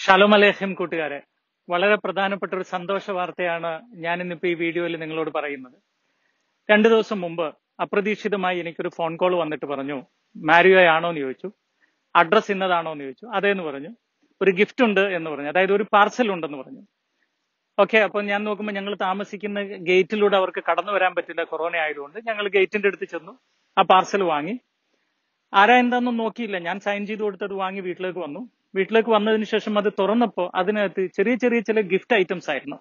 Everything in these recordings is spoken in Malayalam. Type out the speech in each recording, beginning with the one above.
ഷലോം അലേഹം കൂട്ടുകാരെ വളരെ പ്രധാനപ്പെട്ട ഒരു സന്തോഷ വാർത്തയാണ് ഞാൻ ഇന്നിപ്പോ ഈ വീഡിയോയിൽ നിങ്ങളോട് പറയുന്നത് രണ്ടു ദിവസം മുമ്പ് അപ്രതീക്ഷിതമായി എനിക്കൊരു ഫോൺ കോൾ വന്നിട്ട് പറഞ്ഞു മാരിയോ ആണോ എന്ന് ചോദിച്ചു അഡ്രസ് ഇന്നതാണോ എന്ന് ചോദിച്ചു അതേന്ന് പറഞ്ഞു ഒരു ഗിഫ്റ്റ് ഉണ്ട് എന്ന് പറഞ്ഞു അതായത് ഒരു പാർസൽ ഉണ്ടെന്ന് പറഞ്ഞു ഓക്കെ അപ്പൊ ഞാൻ നോക്കുമ്പോൾ ഞങ്ങൾ താമസിക്കുന്ന ഗേറ്റിലൂടെ അവർക്ക് കടന്നു വരാൻ പറ്റില്ല കൊറോണ ആയതുകൊണ്ട് ഞങ്ങൾ ഗേറ്റിന്റെ അടുത്ത് ചെന്നു ആ പാർസൽ വാങ്ങി ആരാ എന്താണെന്നും നോക്കിയില്ല ഞാൻ സൈൻ ചെയ്ത് കൊടുത്തത് വാങ്ങി വീട്ടിലേക്ക് വന്നു വീട്ടിലേക്ക് വന്നതിന് ശേഷം അത് തുറന്നപ്പോ അതിനകത്ത് ചെറിയ ചെറിയ ചില ഗിഫ്റ്റ് ഐറ്റംസ് ആയിരുന്നു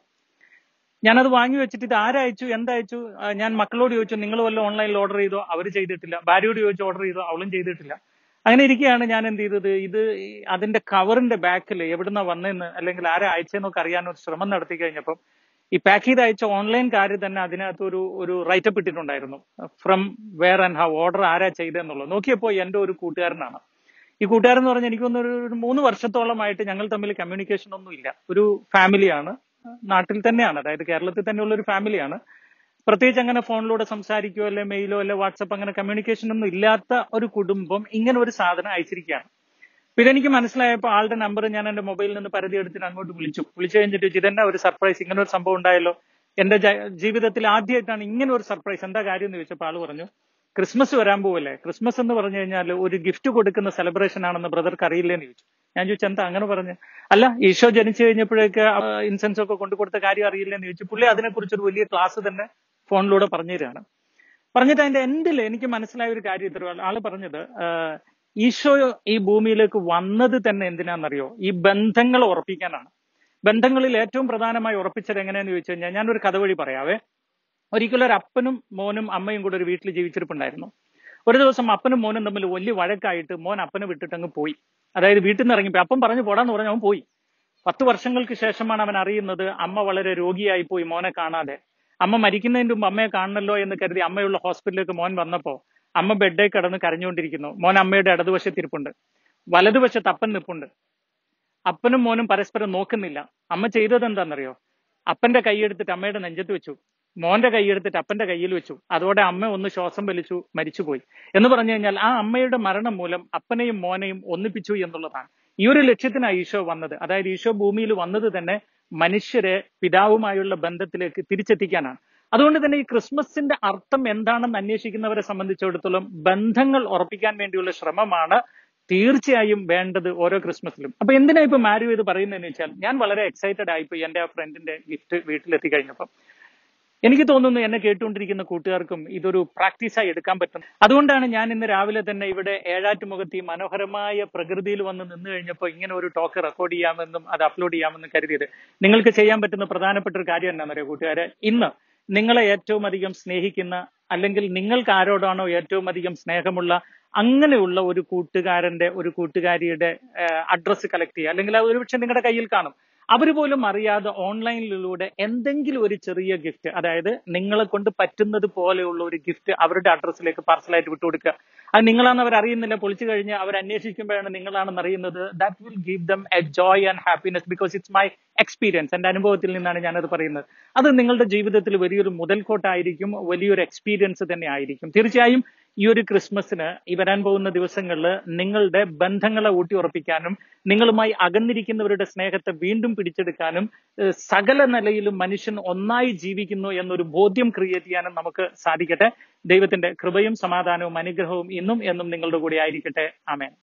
ഞാനത് വാങ്ങി വെച്ചിട്ട് ഇത് ആരയച്ചു എന്തയച്ചു ആ, ഞാൻ മക്കളോട് ചോദിച്ചു നിങ്ങൾ വല്ല ഓൺലൈനിൽ ഓർഡർ ചെയ്തോ അവർ ചെയ്തിട്ടില്ല ഭാര്യയോട് ചോദിച്ചു ഓർഡർ ചെയ്തോ അവളും ചെയ്തിട്ടില്ല അങ്ങനെ ഇരിക്കുകയാണ് ഞാൻ എന്ത് ചെയ്തത് ഇത് ഈ അതിന്റെ കവറിന്റെ ബാക്കിൽ എവിടുന്ന വന്നതെന്ന് അല്ലെങ്കിൽ ആരെ അയച്ചെന്നൊക്കെ അറിയാൻ ഒരു ശ്രമം നടത്തി കഴിഞ്ഞപ്പം ഈ പാക്ക് ചെയ്ത് അയച്ച ഓൺലൈൻ കാര്യം തന്നെ അതിനകത്ത് ഒരു ഒരു റൈറ്റപ്പ് ഇട്ടിട്ടുണ്ടായിരുന്നു from where and how order ആരാ ചെയ്തെന്നുള്ളത് നോക്കിയപ്പോൾ എന്റെ ഒരു കൂട്ടുകാരനാണ് ഈ കൂട്ടുകാരൻ എന്ന് പറഞ്ഞാൽ എനിക്കൊന്ന് ഒരു ഒരു മൂന്ന് വർഷത്തോളമായിട്ട് ഞങ്ങൾ തമ്മിൽ കമ്മ്യൂണിക്കേഷൻ ഒന്നും ഇല്ല ഒരു ഫാമിലിയാണ് നാട്ടിൽ തന്നെയാണ് അതായത് കേരളത്തിൽ തന്നെയുള്ള ഒരു ഫാമിലിയാണ് പ്രത്യേകിച്ച് അങ്ങനെ ഫോണിലൂടെ സംസാരിക്കുകയോ അല്ലെ മെയിലോ അല്ലെ വാട്സപ്പ് അങ്ങനെ കമ്മ്യൂണിക്കേഷൻ ഒന്നും ഇല്ലാത്ത ഒരു കുടുംബം ഇങ്ങനെ ഒരു സാധനം അയച്ചിരിക്കുകയാണ് പിന്നെ എനിക്ക് മനസ്സിലായപ്പോൾ ആളുടെ നമ്പർ ഞാൻ എന്റെ മൊബൈലിൽ നിന്ന് പരിധി എടുത്തിട്ട് അങ്ങോട്ട് വിളിച്ചു വിളിച്ചു കഴിഞ്ഞിട്ട് ചോദിച്ചു, ഇതെന്നാ ഒരു സർപ്രൈസ് ഇങ്ങനെ ഒരു സംഭവം ഉണ്ടായല്ലോ എന്റെ ജ- ജീവിതത്തിൽ ആദ്യമായിട്ടാണ് ഇങ്ങനെ ഒരു സർപ്രൈസ് എന്താ കാര്യം എന്ന് ചോദിച്ചപ്പോൾ ആള് പറഞ്ഞു ക്രിസ്മസ് വരാൻ പോവല്ലേ ക്രിസ്മസ് എന്ന് പറഞ്ഞു കഴിഞ്ഞാൽ ഒരു ഗിഫ്റ്റ് കൊടുക്കുന്ന സെലിബ്രേഷൻ ആണെന്ന് ബ്രദർക്ക് അറിയില്ലെന്ന് ചോദിച്ചു ഞാൻ ചോദിച്ചു എന്താ അങ്ങനെ പറഞ്ഞു അല്ല ഈശോ ജനിച്ചു കഴിഞ്ഞപ്പോഴേക്ക് ഇൻസെൻസ് ഒക്കെ കൊണ്ടു കൊടുത്ത കാര്യം അറിയില്ലെന്ന് ചോദിച്ചു പുള്ളി അതിനെക്കുറിച്ച് ഒരു വലിയ ക്ലാസ് തന്നെ ഫോണിലൂടെ പറഞ്ഞു തരാണ് പറഞ്ഞിട്ട് അതിന്റെ എൻഡിൽ എനിക്ക് മനസ്സിലായ ഒരു കാര്യം ഇത്ര ആള് പറഞ്ഞത് ആഹ് ഈശോ ഈ ഭൂമിയിലേക്ക് വന്നത് തന്നെ എന്തിനാണെന്നറിയോ ഈ ബന്ധങ്ങൾ ഉറപ്പിക്കാനാണ് ബന്ധങ്ങളിൽ ഏറ്റവും പ്രധാനമായി ഉറപ്പിച്ചത് എങ്ങനെയാന്ന് ചോദിച്ചു കഴിഞ്ഞാൽ ഞാനൊരു കഥ വഴി പറയാവേ ഒരിക്കലും ഒരു അപ്പനും മോനും അമ്മയും കൂടെ ഒരു വീട്ടിൽ ജീവിച്ചിരിപ്പുണ്ടായിരുന്നു ഒരു ദിവസം അപ്പനും മോനും തമ്മിൽ വലിയ വഴക്കായിട്ട് മോൻ അപ്പനെ വിട്ടിട്ട് അങ്ങ് പോയി അതായത് വീട്ടിൽ നിന്ന് ഇറങ്ങിപ്പോയി അപ്പം പറഞ്ഞു പോടാന്ന് പറഞ്ഞു അവൻ പോയി പത്ത് വർഷങ്ങൾക്ക് ശേഷമാണ് അവൻ അറിയുന്നത് അമ്മ വളരെ രോഗിയായി പോയി മോനെ കാണാതെ അമ്മ മരിക്കുന്നതിന് മുമ്പ് അമ്മയെ കാണണല്ലോ എന്ന് കരുതി അമ്മയുള്ള ഹോസ്പിറ്റലിലേക്ക് മോൻ വന്നപ്പോ അമ്മ ബെഡേ കിടന്ന് കരഞ്ഞുകൊണ്ടിരിക്കുന്നു മോൻ അമ്മയുടെ ഇടതുവശത്തിരിപ്പുണ്ട് വലതുവശത്ത് അപ്പൻ നിപ്പുണ്ട് അപ്പനും മോനും പരസ്പരം നോക്കുന്നില്ല അമ്മ ചെയ്തത് എന്താണെന്നറിയോ അപ്പന്റെ കൈയെടുത്തിട്ട് അമ്മയുടെ നെഞ്ചത്ത് വെച്ചു മോന്റെ കൈയെടുത്തിട്ട് അപ്പന്റെ കയ്യിൽ വെച്ചു അതോടെ അമ്മ ഒന്ന് ശ്വാസം വലിച്ചു മരിച്ചുപോയി എന്ന് പറഞ്ഞു കഴിഞ്ഞാൽ ആ അമ്മയുടെ മരണം മൂലം അപ്പനെയും മോനെയും ഒന്നിപ്പിച്ചു എന്നുള്ളതാണ് ഈ ഒരു ലക്ഷ്യത്തിനാണ് ഈശോ വന്നത് അതായത് ഈശോ ഭൂമിയിൽ വന്നത് തന്നെ മനുഷ്യരെ പിതാവുമായുള്ള ബന്ധത്തിലേക്ക് തിരിച്ചെത്തിക്കാനാണ് അതുകൊണ്ട് തന്നെ ഈ ക്രിസ്മസിന്റെ അർത്ഥം എന്താണെന്ന് അന്വേഷിക്കുന്നവരെ സംബന്ധിച്ചിടത്തോളം ബന്ധങ്ങൾ ഉറപ്പിക്കാൻ വേണ്ടിയുള്ള ശ്രമമാണ് തീർച്ചയായും വേണ്ടത് ഓരോ ക്രിസ്മസിലും അപ്പൊ എന്തിനാ ഇപ്പൊ മാരി ഇത് പറയുന്നതെന്ന് വെച്ചാൽ ഞാൻ വളരെ എക്സൈറ്റഡ് ആയിപ്പോയി എന്റെ ആ ഫ്രണ്ടിന്റെ ഗിഫ്റ്റ് വീട്ടിലെത്തി കഴിഞ്ഞപ്പം എനിക്ക് തോന്നുന്നു എന്നെ കേട്ടുകൊണ്ടിരിക്കുന്ന കൂട്ടുകാർക്കും ഇതൊരു പ്രാക്ടീസായി എടുക്കാൻ പറ്റും അതുകൊണ്ടാണ് ഞാൻ ഇന്ന് രാവിലെ തന്നെ ഇവിടെ ഏഴാറ്റുമുഖത്ത് ഈ മനോഹരമായ പ്രകൃതിയിൽ വന്ന് നിന്ന് കഴിഞ്ഞപ്പോൾ ഇങ്ങനെ ഒരു ടോക്ക് റെക്കോർഡ് ചെയ്യാമെന്നും അത് അപ്ലോഡ് ചെയ്യാമെന്നും കരുതിയത് നിങ്ങൾക്ക് ചെയ്യാൻ പറ്റുന്ന പ്രധാനപ്പെട്ട ഒരു കാര്യം എന്താണെന്നറിയോ കൂട്ടുകാരെ ഇന്ന് നിങ്ങളെ ഏറ്റവും അധികം സ്നേഹിക്കുന്ന അല്ലെങ്കിൽ നിങ്ങൾക്ക് ആരോടാണോ ഏറ്റവും അധികം സ്നേഹമുള്ള അങ്ങനെയുള്ള ഒരു കൂട്ടുകാരന്റെ ഒരു കൂട്ടുകാരിയുടെ അഡ്രസ്സ് കളക്ട് ചെയ്യുക അല്ലെങ്കിൽ അത് ഒരുപക്ഷെ നിങ്ങളുടെ കയ്യിൽ കാണും അവർ പോലും അറിയാതെ ഓൺലൈനിലൂടെ എന്തെങ്കിലും ഒരു ചെറിയ ഗിഫ്റ്റ് അതായത് നിങ്ങളെ കൊണ്ട് പറ്റുന്നത് പോലെയുള്ള ഒരു ഗിഫ്റ്റ് അവരുടെ അഡ്രസ്സിലേക്ക് പാർസലായിട്ട് വിട്ടുകൊടുക്കുക അത് നിങ്ങളാണെന്ന് അവർ അറിയുന്നില്ല പൊളിച്ചു കഴിഞ്ഞ് അവർ അന്വേഷിക്കുമ്പോഴാണ് നിങ്ങളാണെന്ന് അറിയുന്നത് that will give them a joy and happiness because it's my experience എന്റെ അനുഭവത്തിൽ നിന്നാണ് ഞാനത് പറയുന്നത് അത് നിങ്ങളുടെ ജീവിതത്തിൽ വലിയൊരു മുതൽക്കോട്ടായിരിക്കും വലിയൊരു എക്സ്പീരിയൻസ് തന്നെ ആയിരിക്കും തീർച്ചയായും ഈ ഒരു ക്രിസ്മസിന് ഈ വരാൻ പോകുന്ന ദിവസങ്ങളിൽ നിങ്ങളുടെ ബന്ധങ്ങളെ ഊട്ടി ഉറപ്പിക്കാനും നിങ്ങളുമായി അകന്നിരിക്കുന്നവരുടെ സ്നേഹത്തെ വീണ്ടും പിടിച്ചെടുക്കാനും ഏഹ് സകല നിലയിലും മനുഷ്യൻ ഒന്നായി ജീവിക്കുന്നു എന്നൊരു ബോധ്യം ക്രിയേറ്റ് ചെയ്യാനും നമുക്ക് സാധിക്കട്ടെ ദൈവത്തിന്റെ കൃപയും സമാധാനവും അനുഗ്രഹവും ഇന്നും എന്നും നിങ്ങളുടെ കൂടെ ആയിരിക്കട്ടെ ആമേൻ